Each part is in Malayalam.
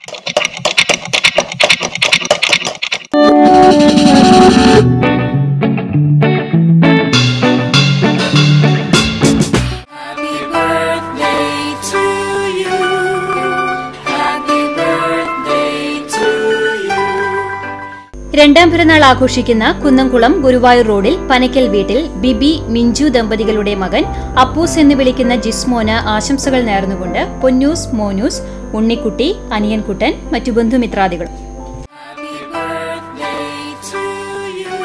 Happy birthday to you. Happy birthday to you. രണ്ടാം പിറന്നാൾ ആഘോഷിക്കുന്ന കുന്നംകുളം ഗുരുവായൂർ റോഡിൽ പനക്കൽ വീട്ടിൽ ബിബി മിഞ്ചു ദമ്പതികളുടെ മകൻ അപ്പൂസ് എന്ന് വിളിക്കുന്ന ജിസ്മോന് ആശംസകൾ നേർന്നുകൊണ്ട് പൊന്നൂസ് മോനൂസ് ഉണ്ണിക്കുട്ടി അനിയൻകുട്ടൻ മറ്റു ബന്ധുമിത്രാദികളും Happy birthday to you.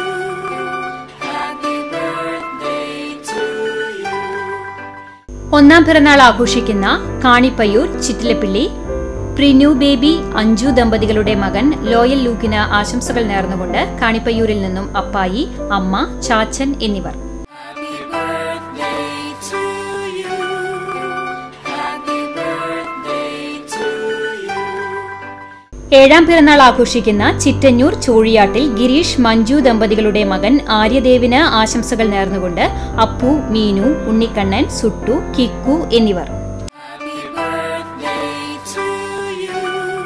Happy birthday to you. ഒന്നാം പിറന്നാൾ ആഘോഷിക്കുന്ന കാണിപ്പയ്യൂർ ചിറ്റിലപ്പിള്ളി പ്രിനു ബേബി അഞ്ജു ദമ്പതികളുടെ മകൻ ലോയൽ ലൂക്കിന് ആശംസകൾ നേർന്നുകൊണ്ട് കാണിപ്പയ്യൂരിൽ നിന്നും അപ്പായി അമ്മ ചാച്ചൻ എന്നിവർ Happy birthday to you. Happy birthday to you. ഏഴാം പിറന്നാൾ ആഘോഷിക്കുന്ന ചിറ്റന്നൂർ ചോഴിയാട്ടിൽ ഗിരീഷ് മഞ്ജു ദമ്പതികളുടെ മകൻ ആര്യദേവിന് ആശംസകൾ നേർന്നുകൊണ്ട് അപ്പു മീനു ഉണ്ണിക്കണ്ണൻ സുട്ടു കിക്കു എന്നിവർ Happy birthday to you.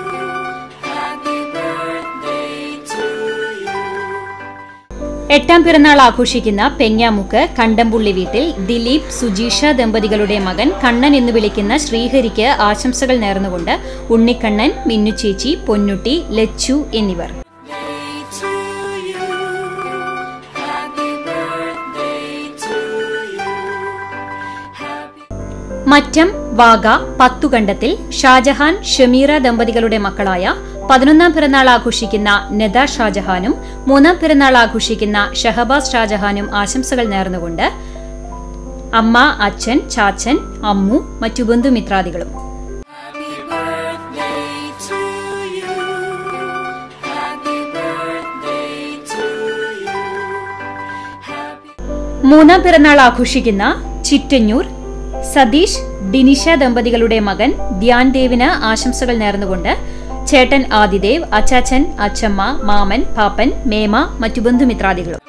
Happy birthday to you. എട്ടാം പിറന്നാൾ ആഘോഷിക്കുന്ന പെഞ്ഞാമുക്ക് കണ്ടംപുള്ളി വീട്ടിൽ ദിലീപ് സുജീഷ ദമ്പതികളുടെ മകൻ കണ്ണൻ എന്ന് വിളിക്കുന്ന ശ്രീഹരിക്ക് ആശംസകൾ നേർന്നുകൊണ്ട് ഉണ്ണിക്കണ്ണൻ മിന്നുചേച്ചി പൊന്നുട്ടി ലച്ചു എന്നിവർ Day to you. Happy birthday to you. Happy Mattam Wagah പത്തുകണ്ടത്തിൽ Shah Jahan Shameera ദമ്പതികളുടെ മക്കളായ പതിനൊന്നാം പിറന്നാൾ ആഘോഷിക്കുന്ന നദ ഷാജഹാനും മൂന്നാം പിറന്നാൾ ആഘോഷിക്കുന്ന ഷഹബാസ് ഷാജഹാനും ആശംസകൾ നേർന്നുകൊണ്ട് അമ്മ അച്ഛൻ ചാച്ചൻ അമ്മു മറ്റു ബന്ധുമിത്രാദികളും Happy birthday to you. Happy birthday to you. Happy മൂന്നാം പിറന്നാൾ ആഘോഷിക്കുന്ന ചിറ്റഞ്ഞൂർ സതീഷ് ഡിനിഷ ദമ്പതികളുടെ മകൻ ധ്യാൻ ദേവിന് ആശംസകൾ നേർന്നുകൊണ്ട് ചേട്ടൻ ആദിദേവ് അച്ചാച്ചൻ അച്ചമ്മ മാമൻ പാപ്പൻ മേമ മറ്റു ബന്ധുമിത്രാദികളും